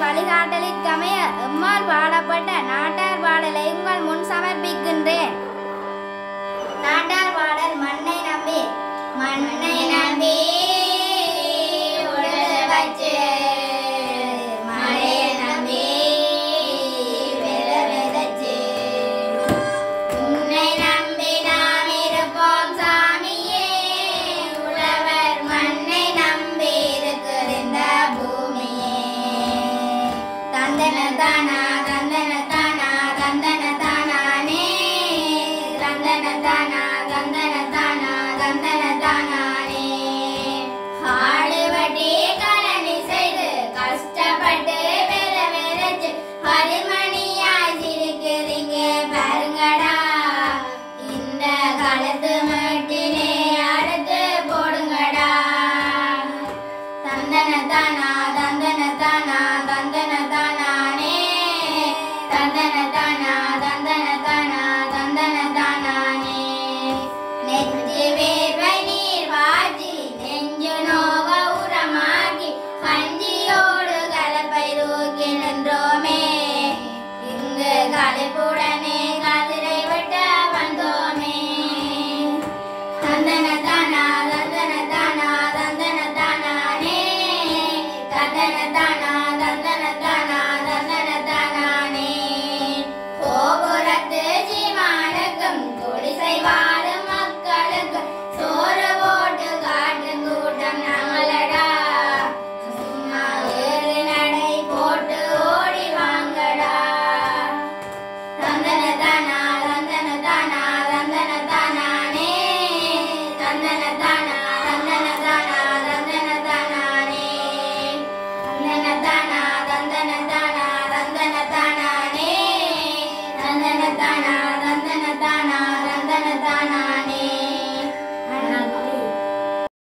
வழிகாட்டலிற்கமைய எம்மால் பாடப்பட்ட நாட்டார் பாடலை உங்கள் முன் சமர்ப்பிக்கின்றேன் நாட்டார் பாடல் மண்ணை நம்பி மண்ணை நம்பி உழுது வச்சு மழையை நம்பி வித விதைச்சு உன்னை நம்பி நாம் இருப்போம் சாமியே உழவர் மண்ணை நம்பி இருக்குது இந்த பூமியே தந்தன தானா தந்தன தானா தந்தன தானானே தந்தன தானா தந்தன தானா தந்தன தானானே ஆடு வட்டி கலனி செய்து கஷ்டப்பட்டு வேற வேறச்சு பரிமணியாய் சிரிக்கிறீங்க பாருங்கடா இந்த காலத்து மட்டினே அடுத்து போடுங்கடா தந்தன தானா தந்தன தானா தந்தன தானானே தந்தன தானா தந்தன தானா தந்தன தானானே நெஞ்சு வேர்வை நீர் வாஜி நெஞ்சு நோக உரமாகி கஞ்சியோடு கலப்பை தூக்கி நின்றோமே இங்கு கலைப்புடனே கதிரை விட்ட வந்தோமே தந்தன தானா தந்தன தானா தந்தன தானானே தந்தன தானா